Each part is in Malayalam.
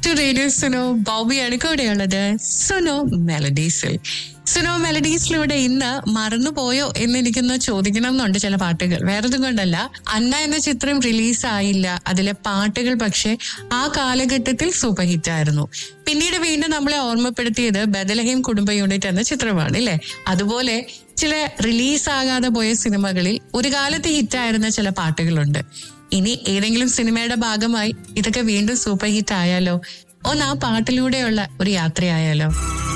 ടു റേഡിയോ സുനോ ബോബിയാണ് കൂടെയുള്ളത് സുനോ മെലഡീസിൽ സുനോ മെലഡീസിലൂടെ ഇന്ന് മറന്നുപോയോ എന്ന് എനിക്കൊന്ന് ചോദിക്കണം എന്നുണ്ട് ചില പാട്ടുകൾ വേറൊന്നും കൊണ്ടല്ല അന്ന എന്ന ചിത്രം റിലീസായില്ല അതിലെ പാട്ടുകൾ പക്ഷെ ആ കാലഘട്ടത്തിൽ സൂപ്പർ ഹിറ്റ് ആയിരുന്നു പിന്നീട് വീണ്ടും നമ്മളെ ഓർമ്മപ്പെടുത്തിയത് ബദലഹീം കുടുംബ യൂണിറ്റ് എന്ന ചിത്രമാണ് അല്ലെ അതുപോലെ ചില റിലീസാകാതെ പോയ സിനിമകളിൽ ഒരു കാലത്ത് ഹിറ്റായിരുന്ന ചില പാട്ടുകളുണ്ട് ഇനി ഏതെങ്കിലും സിനിമയുടെ ഭാഗമായി ഇതൊക്കെ വീണ്ടും സൂപ്പർ ഹിറ്റ് ആയാലോ ഒന്ന് ആ പാട്ടിലൂടെയുള്ള ഒരു യാത്രയായാലോ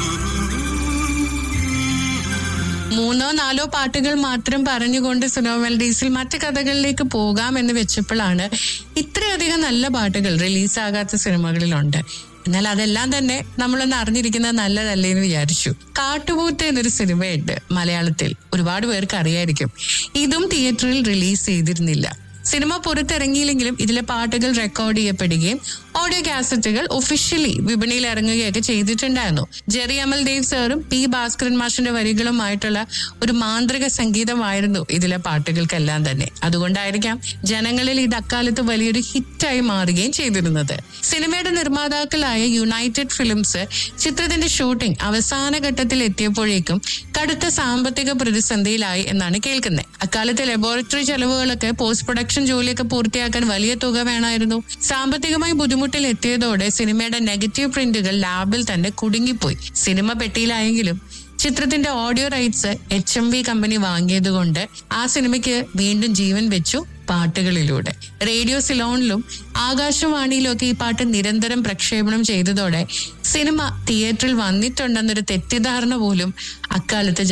മൂന്നോ നാലോ പാട്ടുകൾ മാത്രം പറഞ്ഞുകൊണ്ട് സുനോ മെലഡീസിൽ മറ്റു കഥകളിലേക്ക് പോകാം എന്ന് വെച്ചപ്പോഴാണ് ഇത്രയധികം നല്ല പാട്ടുകൾ റിലീസാകാത്ത സിനിമകളിലുണ്ട് എന്നാൽ അതെല്ലാം തന്നെ നമ്മളൊന്ന് അറിഞ്ഞിരിക്കുന്നത് നല്ലതല്ലേ എന്ന് വിചാരിച്ചു കാട്ടുപൂത്ത് എന്നൊരു സിനിമയുണ്ട് മലയാളത്തിൽ ഒരുപാട് പേർക്ക് അറിയായിരിക്കും ഇതും തിയേറ്ററിൽ റിലീസ് ചെയ്തിരുന്നില്ല സിനിമ പുറത്തിറങ്ങിയില്ലെങ്കിലും ഇതിലെ പാട്ടുകൾ റെക്കോർഡ് ചെയ്യപ്പെടുകയും ഓഡിയോ കാസറ്റുകൾ ഒഫീഷ്യലി വിപണിയിൽ ഇറങ്ങുകയൊക്കെ ചെയ്തിട്ടുണ്ടായിരുന്നു ജെറി അമൽ ദേവ് സാറും പി ഭാസ്കരൻ മാഷിന്റെ വരികളുമായിട്ടുള്ള ഒരു മാന്ത്രിക സംഗീതമായിരുന്നു ഇതിലെ പാട്ടുകൾക്കെല്ലാം തന്നെ അതുകൊണ്ടായിരിക്കാം ജനങ്ങളിൽ ഇത് അക്കാലത്ത് വലിയൊരു ഹിറ്റായി മാറുകയും ചെയ്തിരുന്നത് സിനിമയുടെ നിർമ്മാതാക്കളായ യുണൈറ്റഡ് ഫിലിംസ് ചിത്രത്തിന്റെ ഷൂട്ടിംഗ് അവസാന ഘട്ടത്തിൽ എത്തിയപ്പോഴേക്കും കടുത്ത സാമ്പത്തിക പ്രതിസന്ധിയിലായി എന്നാണ് കേൾക്കുന്നത് അക്കാലത്തെ ലബോറട്ടറി ചെലവുകളൊക്കെ പോസ്റ്റ് പ്രൊഡക്ഷൻ ജോലിയൊക്കെ പൂർത്തിയാക്കാൻ വലിയ തുക വേണമായിരുന്നു സാമ്പത്തികമായി ബുദ്ധിമുട്ടിൽ എത്തിയതോടെ സിനിമയുടെ നെഗറ്റീവ് പ്രിന്റുകൾ ലാബിൽ തന്നെ കുടുങ്ങിപ്പോയി സിനിമ പെട്ടിയിലായെങ്കിലും ചിത്രത്തിന്റെ audio rights H M V കമ്പനി വാങ്ങിയതുകൊണ്ട് ആ സിനിമയ്ക്ക് വീണ്ടും ജീവൻ വെച്ചു പാട്ടുകളിലൂടെ റേഡിയോ സിലോണിലും ആകാശവാണിയിലും ഒക്കെ ഈ പാട്ട് നിരന്തരം പ്രക്ഷേപണം ചെയ്തതോടെ സിനിമ തിയേറ്ററിൽ വന്നിട്ടുണ്ടെന്നൊരു തെറ്റിദ്ധാരണ പോലും അക്കാലത്ത്